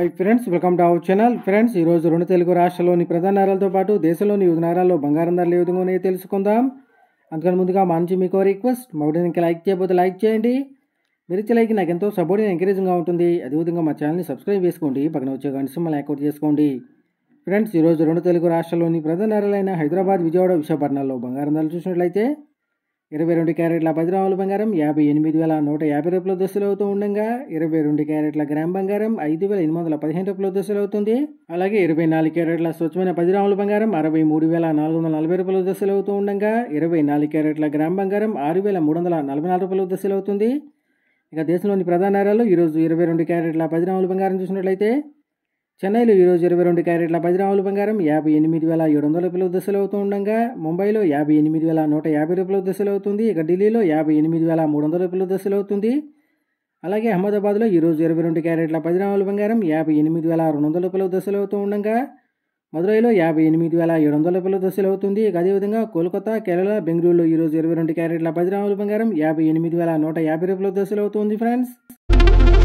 hi friends welcome to our channel friends ఈరోజు రెండు తెలుగు రాష్ట్రాల్లోని ప్రధాన నగరాలతో పాటు దేశంలోని వివిధ నగరాల్లో బంగారం ధరలు ఏ విధంగా ఉన్నాయో తెలుసుకుందాం అందుకని ముందుగా మా నుంచి మీకు రిక్వెస్ట్ మా వీడియోకి లైక్ చేయకపోతే లైక్ చేయండి మీరు ఇచ్చే లైక్ నాకు ఎంతో సపోర్ట్ ఎంకరేజింగ్గా ఉంటుంది అదేవిధంగా మా ఛానల్ని సబ్స్క్రైబ్ చేసుకోండి పక్కన వచ్చే గంట సింహల్ యాక్టివేట్ చేసుకోండి ఫ్రెండ్స్ ఈరోజు రెండు తెలుగు రాష్ట్రాల్లోని ప్రధాన నగరాలైన హైదరాబాద్ విజయవాడ విశాఖపట్నాల్లో బంగారం ధరలు చూసినట్లయితే ఇరవై రెండు క్యారెట్ల పది రాముల బంగారం యాభై ఎనిమిది వేల నూట యాభై రూపాయల దశలు అవుతూ ఉండగా ఇరవై రెండు క్యారెట్ల గ్రామ్ బంగారం ఐదు వేల ఎనిమిది వందల పదిహేను రూపాయల దశలు అవుతుంది అలాగే ఇరవై నాలుగు క్యారెట్ల స్వచ్ఛమైన పది రాముల బంగారం అరవై మూడు వేల నాలుగు వందల నలభై రూపాయల దశలు అవుతూ ఉండగా ఇరవై నాలుగు క్యారెట్ల గ్రామ్ బంగారం ఆరు వేల మూడు వందల నలభై నాలుగు రూపాయల దశలు అవుతుంది ఇక దేశంలోని ప్రధాన నగరాలు ఈరోజు ఇరవై రెండు క్యారెట్ల పది రాముల బంగారం చూసినట్లయితే చెన్నైలో ఈరోజు ఇరవై రెండు క్యారెట్ల పది రాముల బంగారం యాభై ఎనిమిది వేల ఏడు వందల రూపాయల దశలు అవుతూ ఉండగా ముంబైలో యాభై ఎనిమిది వేల నూట యాభై రూపాయల దశలు అవుతుంది ఇక ఢిల్లీలో యాభై ఎనిమిది వేల మూడు వందల రూపాయల దశలు అవుతుంది అలాగే అహ్మదాబాద్లో ఈరోజు ఇరవై రెండు క్యారెట్ల పది రాముల బంగారం యాభై ఎనిమిది వేల రెండు వందల రూపాయల దశలు అవుతూ ఉండగా మదురైలో యాభై ఎనిమిది వేల ఏడు వందల రూపాయల దశలు అవుతుంది ఇక అదేవిధంగా కోల్కతా కేరళ బెంగళూరులో ఈరోజు ఇరవై రెండు క్యారెట్ల పది రాముల బంగారం యాభై ఎనిమిది వేల నూట యాభై రూపాయల దశలు అవుతుంది ఫ్రెండ్స్